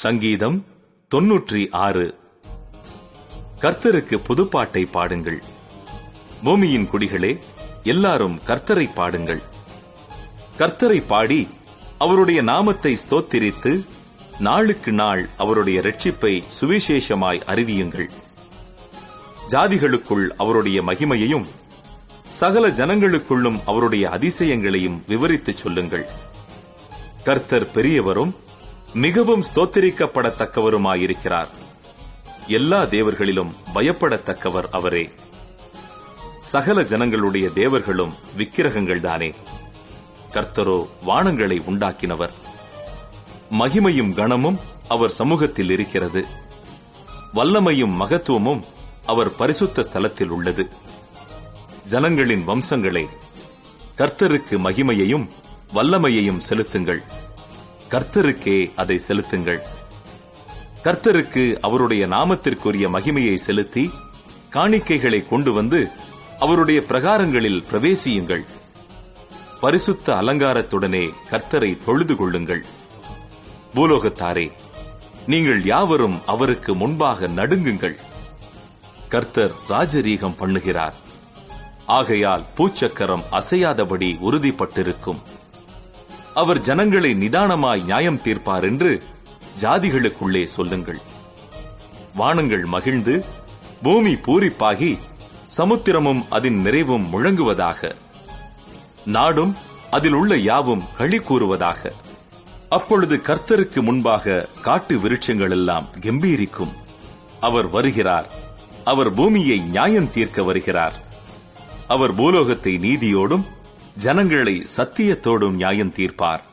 சங்கீதம் தொன்னூற்றி ஆறு கர்த்தருக்கு புதுப்பாட்டை பாடுங்கள் பூமியின் குடிகளே எல்லாரும் கர்த்தரை பாடுங்கள் கர்த்தரை பாடி அவருடைய நாமத்தை ஸ்தோத்திரித்து நாளுக்கு நாள் அவருடைய இரட்சிப்பை சுவிசேஷமாய் அறிவியுங்கள் ஜாதிகளுக்குள் அவருடைய மகிமையையும் சகல ஜனங்களுக்குள்ளும் அவருடைய அதிசயங்களையும் விவரித்துச் சொல்லுங்கள் கர்த்தர் பெரியவரும் மிகவும் ஸ்தோத்திரிக்கப்படத்தக்கவருமாயிருக்கிறார் எல்லா தேவர்களிலும் பயப்படத்தக்கவர் அவரே சகல ஜனங்களுடைய தேவர்களும் விக்கிரகங்கள்தானே கர்த்தரோ வானங்களை உண்டாக்கினவர் மகிமையும் கணமும் அவர் சமூகத்தில் இருக்கிறது வல்லமையும் மகத்துவமும் அவர் பரிசுத்த ஸ்தலத்தில் உள்ளது ஜனங்களின் வம்சங்களே கர்த்தருக்கு மகிமையையும் வல்லமையையும் செலுத்துங்கள் கர்த்தருக்கே அதை செலுத்துங்கள் கர்த்தருக்கு அவருடைய நாமத்திற்குரிய மகிமையை செலுத்தி காணிக்கைகளை கொண்டு வந்து அவருடைய பிரகாரங்களில் பிரவேசியுங்கள் பரிசுத்த அலங்காரத்துடனே கர்த்தரை தொழுது கொள்ளுங்கள் பூலோகத்தாரே நீங்கள் யாவரும் அவருக்கு முன்பாக நடுங்குங்கள் கர்த்தர் ராஜரீகம் பண்ணுகிறார் ஆகையால் பூச்சக்கரம் அசையாதபடி உறுதிப்பட்டிருக்கும் அவர் ஜனங்களை நிதானமாய் நியாயம் தீர்ப்பார் என்று ஜாதிகளுக்குள்ளே சொல்லுங்கள் வானங்கள் மகிழ்ந்து பூமி பூரிப்பாகி சமுத்திரமும் அதன் நிறைவும் முழங்குவதாக நாடும் அதில் உள்ள யாவும் களி கூறுவதாக அப்பொழுது கர்த்தருக்கு முன்பாக காட்டு விருட்சங்கள் எல்லாம் கம்பீரிக்கும் அவர் வருகிறார் அவர் பூமியை நியாயம் தீர்க்க வருகிறார் அவர் பூலோகத்தை நீதியோடும் ஜனங்களை சத்தியத்தோடும் நியாயம் தீர்ப்பார்